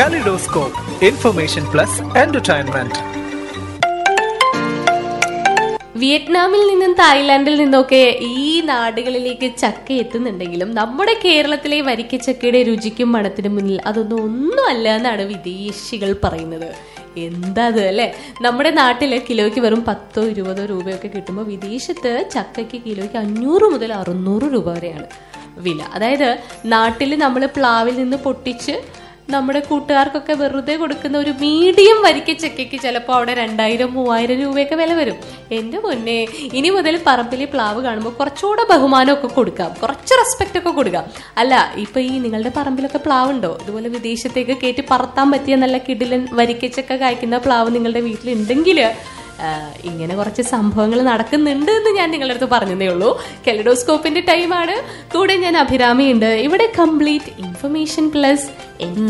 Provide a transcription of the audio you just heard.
Kaleidoscope, Information Plus Entertainment. വിയറ്റ്നാമിൽ നിന്നും തായ്ലാന്റിൽ നിന്നൊക്കെ ഈ നാടുകളിലേക്ക് ചക്ക എത്തുന്നുണ്ടെങ്കിലും നമ്മുടെ കേരളത്തിലെ വരിക്കച്ചക്കയുടെ രുചിക്കും മണത്തിനും മുന്നിൽ അതൊന്നും ഒന്നുമല്ല എന്നാണ് വിദേശികൾ പറയുന്നത് എന്താ അത് അല്ലെ നമ്മുടെ നാട്ടില് കിലോയ്ക്ക് വെറും പത്തോ ഇരുപതോ രൂപയൊക്കെ കിട്ടുമ്പോൾ വിദേശത്ത് ചക്കയ്ക്ക് കിലോയ്ക്ക് അഞ്ഞൂറ് മുതൽ അറുന്നൂറ് രൂപ വരെയാണ് വില അതായത് നാട്ടിൽ നമ്മൾ പ്ലാവിൽ നിന്ന് പൊട്ടിച്ച് നമ്മുടെ കൂട്ടുകാർക്കൊക്കെ വെറുതെ കൊടുക്കുന്ന ഒരു മീഡിയം വരിക്ക ചക്കയ്ക്ക് ചിലപ്പോൾ അവിടെ രണ്ടായിരം മൂവായിരം രൂപയൊക്കെ വില വരും എന്റെ പൊന്നെ ഇനി മുതൽ പറമ്പിലെ പ്ലാവ് കാണുമ്പോൾ കുറച്ചുകൂടെ ബഹുമാനമൊക്കെ കൊടുക്കാം കുറച്ച് റെസ്പെക്റ്റ് ഒക്കെ കൊടുക്കാം അല്ല ഇപ്പൊ ഈ നിങ്ങളുടെ പറമ്പിലൊക്കെ പ്ലാവുണ്ടോ ഇതുപോലെ വിദേശത്തേക്ക് കയറ്റി പറത്താൻ പറ്റിയ നല്ല കിടിലൻ വരിക്കച്ചക്ക കായ്ക്കുന്ന പ്ലാവ് നിങ്ങളുടെ വീട്ടിലുണ്ടെങ്കിൽ ഇങ്ങനെ കുറച്ച് സംഭവങ്ങൾ നടക്കുന്നുണ്ട് എന്ന് ഞാൻ നിങ്ങളുടെ അടുത്ത് പറഞ്ഞതേ ഉള്ളൂ കെലഡോസ്കോപ്പിന്റെ ടൈമാണ് കൂടെ ഞാൻ അഭിരാമിയുണ്ട് ഇവിടെ കംപ്ലീറ്റ് ഇൻഫർമേഷൻ പ്ലസ്